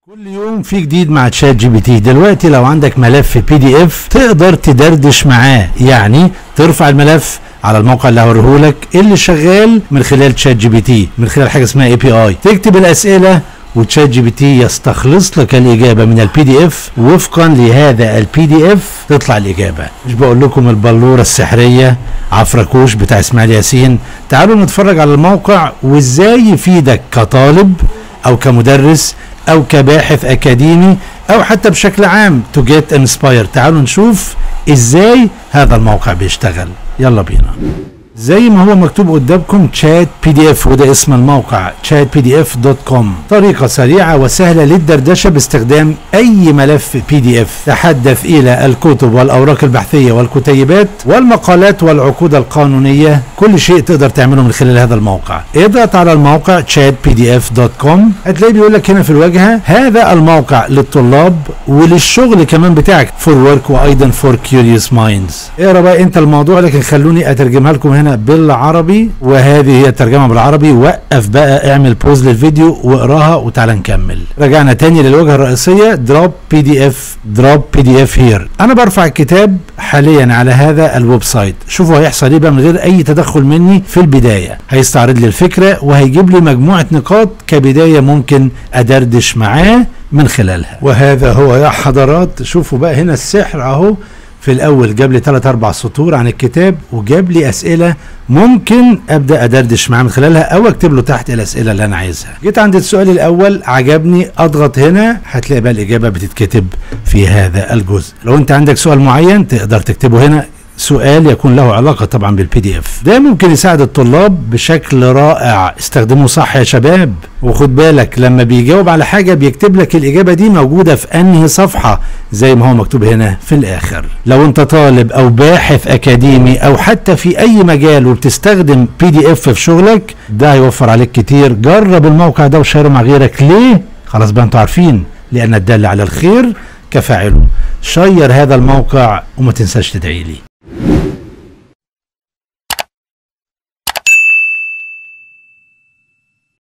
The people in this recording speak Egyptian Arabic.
كل يوم في جديد مع تشات جي بي تي دلوقتي لو عندك ملف بي دي اف تقدر تدردش معاه يعني ترفع الملف على الموقع اللي هوريهولك اللي شغال من خلال تشات جي بي تي من خلال حاجه اسمها اي بي اي تكتب الاسئله وتشات جي بي تي يستخلص لك الاجابه من البي دي اف وفقا لهذا البي دي اف تطلع الاجابه مش بقول لكم البلوره السحريه عفركوش بتاع اسماعيل ياسين تعالوا نتفرج على الموقع وازاي يفيدك كطالب او كمدرس او كباحث اكاديمي او حتى بشكل عام تو جيت انسباير تعالوا نشوف ازاي هذا الموقع بيشتغل يلا بينا زي ما هو مكتوب قدامكم تشات بي دي اف وده اسم الموقع تشات بي دي اف دوت كوم طريقة سريعة وسهلة للدردشة باستخدام أي ملف بي دي اف تحدث إلى الكتب والأوراق البحثية والكتيبات والمقالات والعقود القانونية كل شيء تقدر تعمله من خلال هذا الموقع اضغط على الموقع تشات بي دي اف دوت كوم هتلاقي بيقول لك هنا في الواجهة هذا الموقع للطلاب وللشغل كمان بتاعك فور ورك وايضا فور كيوريوس مايندز اقرا بقى انت الموضوع لكن خلوني اترجمها لكم هنا بالعربي وهذه هي الترجمه بالعربي وقف بقى اعمل بوز للفيديو واقراها وتعالى نكمل رجعنا تاني للواجهه الرئيسيه دروب بي دي اف دروب بي دي اف هير انا برفع الكتاب حاليا على هذا الويب سايت شوفوا هيحصل ايه بقى من غير اي تدخل مني في البدايه هيستعرض لي الفكره وهيجيب لي مجموعه نقاط كبدايه ممكن ادردش معاه من خلالها وهذا هو يا حضرات شوفوا بقى هنا السحر اهو في الاول جاب لي 3 4 سطور عن الكتاب وجاب لي اسئله ممكن ابدا ادردش معاه من خلالها او اكتب له تحت الاسئله اللي انا عايزها جيت عند السؤال الاول عجبني اضغط هنا هتلاقي بقى الاجابه بتتكتب في هذا الجزء لو انت عندك سؤال معين تقدر تكتبه هنا سؤال يكون له علاقة طبعا بالبي دي اف ده ممكن يساعد الطلاب بشكل رائع استخدمه صح يا شباب وخد بالك لما بيجاوب على حاجة بيكتب لك الإجابة دي موجودة في أنهي صفحة زي ما هو مكتوب هنا في الآخر لو أنت طالب أو باحث أكاديمي أو حتى في أي مجال وبتستخدم بي دي اف في شغلك ده هيوفر عليك كتير جرب الموقع ده وشيره مع غيرك ليه؟ خلاص بقى أنتوا عارفين لأن الدال على الخير كفاعله شير هذا الموقع وما تنساش تدعي لي